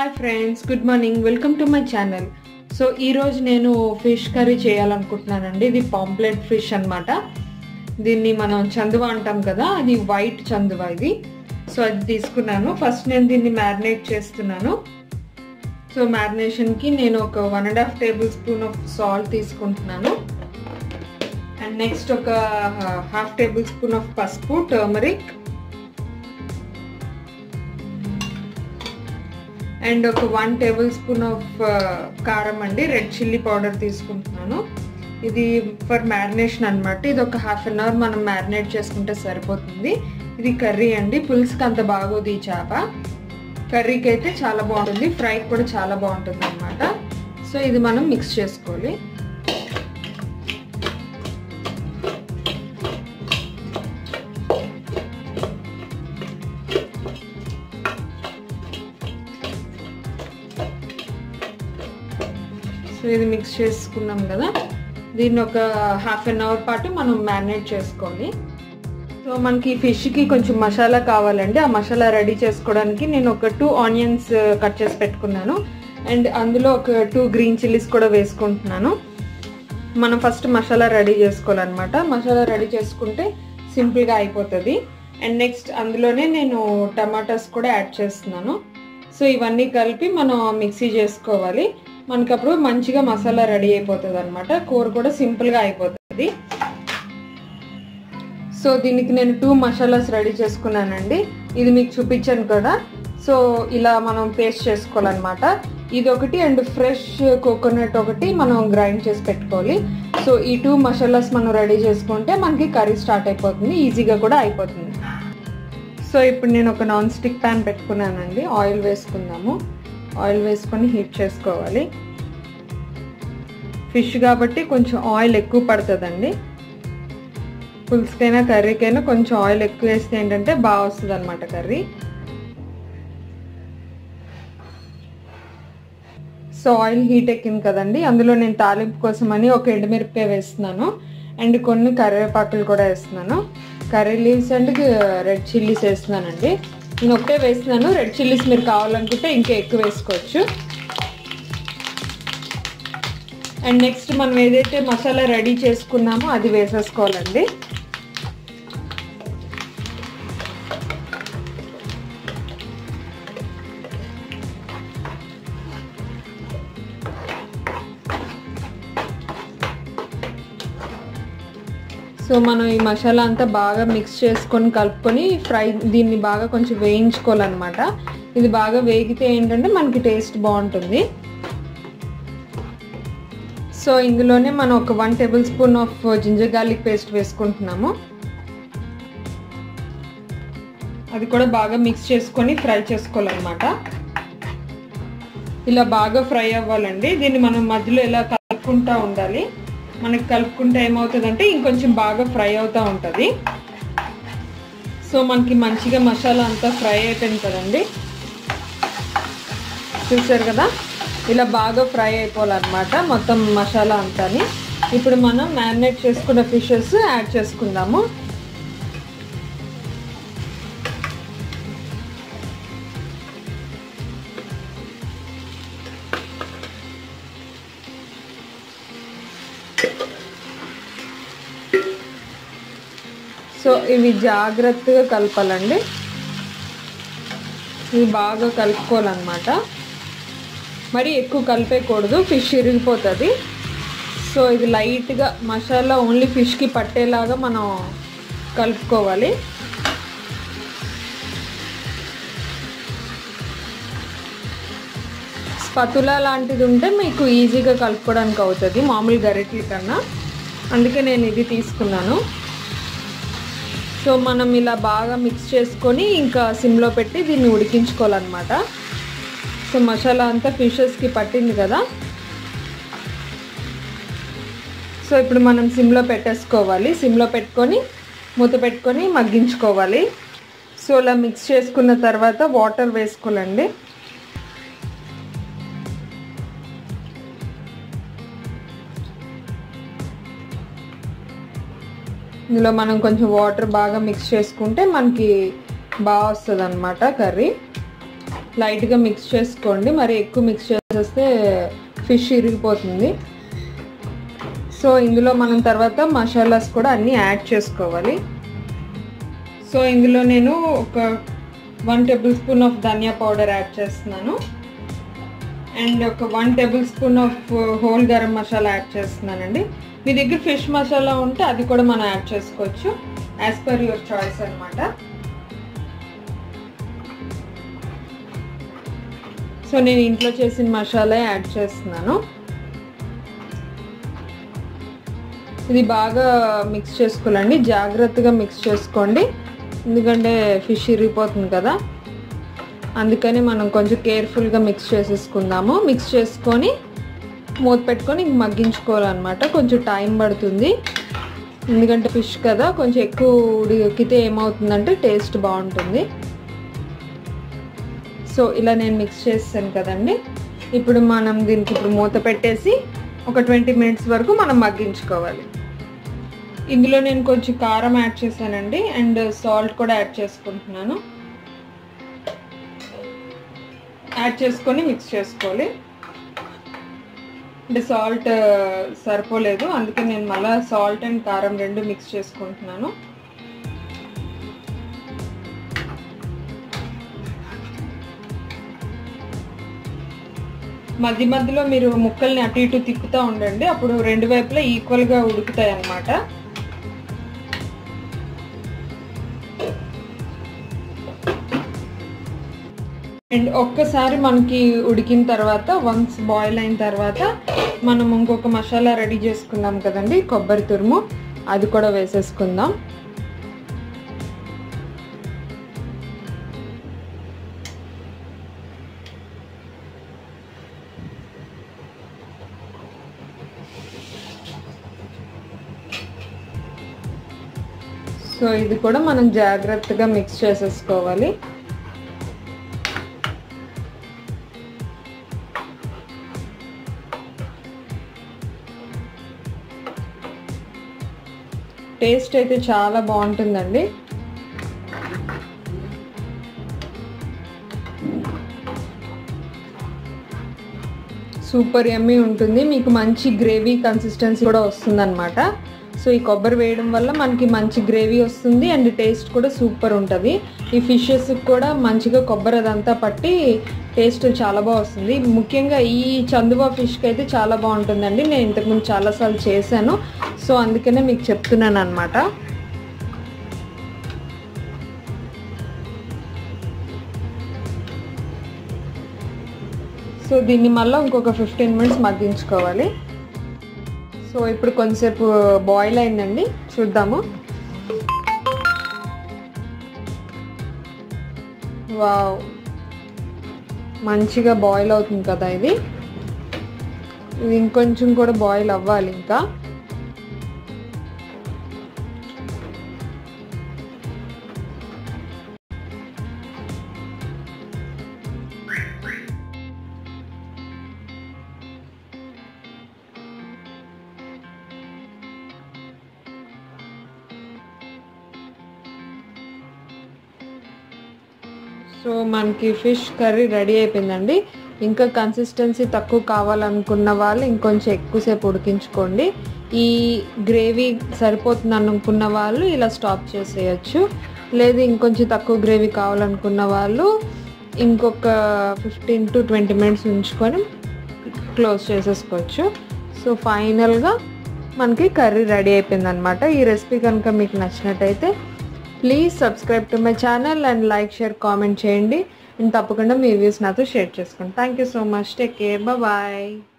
hi friends good morning welcome to my channel so ఈరోజు నేను fish curry చేయాలనుకుంటున్నానండి ఇది pamphlet fish అన్నమాట దీన్ని మనం చందువ అంటాం కదా అది వైట్ చందువ ఇది సో అది తీసుకున్నాను ఫస్ట్ నేను దీన్ని మ్యారినేట్ చేస్తున్నాను సో మ్యారినేషన్కి నేను ఒక one and half tablespoon of salt తీసుకుంటున్నాను అండ్ నెక్స్ట్ ఒక హాఫ్ టేబుల్ స్పూన్ ఆఫ్ పసుపు టర్మరిక్ అండ్ ఒక వన్ టేబుల్ స్పూన్ ఆఫ్ కారం అండి రెడ్ చిల్లీ పౌడర్ తీసుకుంటున్నాను ఇది ఫర్ మ్యారినేషన్ అనమాట ఇది ఒక హాఫ్ అన్ అవర్ మనం మ్యారినేట్ చేసుకుంటే సరిపోతుంది ఇది కర్రీ అండి పులుసుకి అంత బాగోదు ఈ చేప కర్రీకి అయితే చాలా బాగుంటుంది ఫ్రైకి కూడా చాలా బాగుంటుంది అనమాట సో ఇది మనం మిక్స్ చేసుకోవాలి సో ఇది మిక్స్ చేసుకున్నాం కదా దీన్ని ఒక హాఫ్ అన్ అవర్ పాటు మనం మ్యారినేట్ చేసుకోవాలి సో మనకి ఫిష్కి కొంచెం మసాలా కావాలండి ఆ మసాలా రెడీ చేసుకోవడానికి నేను ఒక టూ ఆనియన్స్ కట్ చేసి పెట్టుకున్నాను అండ్ అందులో ఒక టూ గ్రీన్ చిల్లీస్ కూడా వేసుకుంటున్నాను మనం ఫస్ట్ మసాలా రెడీ చేసుకోవాలన్నమాట మసాలా రెడీ చేసుకుంటే సింపుల్గా అయిపోతుంది అండ్ నెక్స్ట్ అందులోనే నేను టమాటాస్ కూడా యాడ్ చేస్తున్నాను సో ఇవన్నీ కలిపి మనం మిక్సీ చేసుకోవాలి మనకి అప్పుడు మంచిగా మసాలా రెడీ అయిపోతుంది అనమాట కూర కూడా సింపుల్గా అయిపోతుంది సో దీనికి నేను టూ మసాలాస్ రెడీ చేసుకున్నానండి ఇది మీకు చూపించాను కదా సో ఇలా మనం పేస్ట్ చేసుకోవాలన్నమాట ఇది ఒకటి అండ్ ఫ్రెష్ కోకోనట్ ఒకటి మనం గ్రైండ్ చేసి పెట్టుకోవాలి సో ఈ టూ మసాలాస్ మనం రెడీ చేసుకుంటే మనకి కర్రీ స్టార్ట్ అయిపోతుంది ఈజీగా కూడా అయిపోతుంది సో ఇప్పుడు నేను ఒక నాన్ స్టిక్ ప్యాన్ పెట్టుకున్నానండి ఆయిల్ వేసుకుందాము ఆయిల్ వేసుకొని హీట్ చేసుకోవాలి ఫిష్ కాబట్టి కొంచెం ఆయిల్ ఎక్కువ పడుతుందండి పులుసుకైనా కర్రీకైనా కొంచెం ఆయిల్ ఎక్కువ వేస్తే ఏంటంటే బాగా వస్తుంది అనమాట కర్రీ సో ఆయిల్ హీట్ ఎక్కింది కదండి అందులో నేను తాలింపు కోసం అని ఒక ఎండుమిరపకాయ వేస్తున్నాను అండ్ కొన్ని కరివేపాకులు కూడా వేస్తున్నాను curry leaves and red chillies వేస్తున్నానండి నేను ఒకటే వేస్తున్నాను రెడ్ చిల్లీస్ మీరు కావాలనుకుంటే ఇంకా ఎక్కువ వేసుకోవచ్చు అండ్ నెక్స్ట్ మనం ఏదైతే మసాలా రెడీ చేసుకున్నామో అది వేసేసుకోవాలండి సో మనం ఈ మసాలా అంతా బాగా మిక్స్ చేసుకొని కలుపుకొని ఫ్రై దీన్ని బాగా కొంచెం వేయించుకోవాలన్నమాట ఇది బాగా వేగితే ఏంటంటే మనకి టేస్ట్ బాగుంటుంది సో ఇందులోనే మనం ఒక one tablespoon of ginger garlic paste వేసుకుంటున్నాము అది కూడా బాగా మిక్స్ చేసుకొని ఫ్రై చేసుకోవాలన్నమాట ఇలా బాగా ఫ్రై అవ్వాలండి దీన్ని మనం మధ్యలో ఇలా కలుపుకుంటూ ఉండాలి మనకి కలుపుకుంటే ఏమవుతుందంటే ఇంకొంచెం బాగా ఫ్రై అవుతూ ఉంటుంది సో మనకి మంచిగా మసాలా అంతా ఫ్రై అయిపోయింది కదండి చూసారు కదా ఇలా బాగా ఫ్రై అయిపోవాలన్నమాట మొత్తం మసాలా అంతాని ఇప్పుడు మనం మ్యారినేట్ చేసుకున్న ఫిషెస్ యాడ్ చేసుకుందాము సో ఇవి జాగ్రత్తగా కలపాలండి ఇవి బాగా కలుపుకోవాలన్నమాట మరి ఎక్కువ కలిపేయకూడదు ఫిష్ ఇరిగిపోతుంది సో ఇది లైట్గా మసాలా ఓన్లీ ఫిష్కి పట్టేలాగా మనం కలుపుకోవాలి స్పతుల లాంటిది ఉంటే మీకు ఈజీగా కలుపుకోవడానికి అవుతుంది మామూలు గరిటెల కన్నా అందుకే నేను ఇది తీసుకున్నాను సో మనం ఇలా బాగా మిక్స్ చేసుకొని ఇంకా సిమ్లో పెట్టి దీన్ని ఉడికించుకోవాలన్నమాట సో మసాలా అంతా ఫిషెస్కి పట్టింది కదా సో ఇప్పుడు మనం సిమ్లో పెట్టేసుకోవాలి సిమ్లో పెట్టుకొని మూత పెట్టుకొని మగ్గించుకోవాలి సో ఇలా మిక్స్ చేసుకున్న తర్వాత వాటర్ వేసుకోవాలండి ఇందులో మనం కొంచెం వాటర్ బాగా మిక్స్ చేసుకుంటే మనకి బాగా వస్తుంది అనమాట కర్రీ లైట్గా మిక్స్ చేసుకోండి మరి ఎక్కువ మిక్స్ చేసేస్తే ఫిష్ ఇరిగిపోతుంది సో ఇందులో మనం తర్వాత మసాలాస్ కూడా అన్నీ యాడ్ చేసుకోవాలి సో ఇందులో నేను ఒక వన్ టేబుల్ స్పూన్ ఆఫ్ ధనియా పౌడర్ యాడ్ చేస్తున్నాను అండ్ ఒక one tablespoon of whole garam masala add చేస్తున్నానండి మీ దగ్గర ఫిష్ మసాలా ఉంటే అది కూడా మనం యాడ్ చేసుకోవచ్చు యాజ్ పర్ యువర్ చాయిస్ అనమాట సో నేను ఇంట్లో చేసిన మసాలా యాడ్ చేస్తున్నాను ఇది బాగా మిక్స్ చేసుకోవాలండి జాగ్రత్తగా మిక్స్ చేసుకోండి ఎందుకంటే ఫిష్ ఇరిగిపోతుంది కదా అందుకని మనం కొంచెం కేర్ఫుల్గా మిక్స్ చేసేసుకుందాము మిక్స్ చేసుకొని మూత పెట్టుకొని ఇంక మగ్గించుకోవాలన్నమాట కొంచెం టైం పడుతుంది ఎందుకంటే ఫిష్ కదా కొంచెం ఎక్కువ ఉడికితే ఏమవుతుందంటే టేస్ట్ బాగుంటుంది సో ఇలా నేను మిక్స్ చేస్తాను కదండి ఇప్పుడు మనం దీనికి ఇప్పుడు మూత పెట్టేసి ఒక ట్వంటీ మినిట్స్ వరకు మనం మగ్గించుకోవాలి ఇందులో నేను కొంచెం కారం యాడ్ చేశానండి అండ్ సాల్ట్ కూడా యాడ్ చేసుకుంటున్నాను యాడ్ చేసుకొని మిక్స్ చేసుకోవాలి అంటే సాల్ట్ సరిపోలేదు అందుకే నేను మళ్ళీ సాల్ట్ అండ్ కారం రెండు మిక్స్ చేసుకుంటున్నాను మధ్య మధ్యలో మీరు ముక్కల్ని అటు ఇటు తిప్పుతూ ఉండండి అప్పుడు రెండు వైపులా ఈక్వల్గా ఉడుకుతాయి అన్నమాట అండ్ ఒక్కసారి మనకి ఉడికిన తర్వాత వన్స్ బాయిల్ అయిన తర్వాత మనం ఇంకొక మసాలా రెడీ చేసుకున్నాం కదండి కొబ్బరి తురుము అది కూడా వేసేసుకుందాం సో ఇది కూడా మనం జాగ్రత్తగా మిక్స్ చేసేసుకోవాలి టేస్ట్ అయితే చాలా బాగుంటుందండి సూపర్ ఎమ్మీ ఉంటుంది మీకు మంచి గ్రేవీ కన్సిస్టెన్సీ కూడా వస్తుందన్నమాట సో ఈ కొబ్బరి వేయడం వల్ల మనకి మంచి గ్రేవీ వస్తుంది అండ్ టేస్ట్ కూడా సూపర్ ఉంటుంది ఈ ఫిషెస్ కూడా మంచిగా కొబ్బరి అదంతా పట్టి టేస్ట్ చాలా బాగా వస్తుంది ముఖ్యంగా ఈ చందువా ఫిష్కి అయితే చాలా బాగుంటుందండి నేను ఇంతకుముందు చాలాసార్లు చేశాను సో అందుకనే మీకు చెప్తున్నాను అనమాట సో దీన్ని మళ్ళీ ఇంకొక ఫిఫ్టీన్ మినిట్స్ మగ్గించుకోవాలి సో ఇప్పుడు కొంచెంసేపు బాయిల్ అయిందండి చూద్దాము వావ్ మంచిగా బాయిల్ అవుతుంది కదా ఇది ఇది ఇంకొంచెం కూడా బాయిల్ అవ్వాలి ఇంకా సో మనకి ఫిష్ కర్రీ రెడీ అయిపోయిందండి ఇంకా కన్సిస్టెన్సీ తక్కువ కావాలనుకున్న వాళ్ళు ఇంకొంచెం ఎక్కువసేపు ఉడికించుకోండి ఈ గ్రేవీ సరిపోతుంది అనుకున్న వాళ్ళు ఇలా స్టాప్ చేసేయచ్చు లేదు ఇంకొంచెం తక్కువ గ్రేవీ కావాలనుకున్న వాళ్ళు ఇంకొక ఫిఫ్టీన్ టు ట్వంటీ మినిట్స్ ఉంచుకొని క్లోజ్ చేసేసుకోవచ్చు సో ఫైనల్గా మనకి కర్రీ రెడీ అయిపోయింది అనమాట ఈ రెసిపీ కనుక మీకు నచ్చినట్టయితే please subscribe to my channel and like share comment చేయండి అండ్ తప్పకుండా మీ వ్యూస్ నాతో షేర్ చేసుకోండి thank you so much take care bye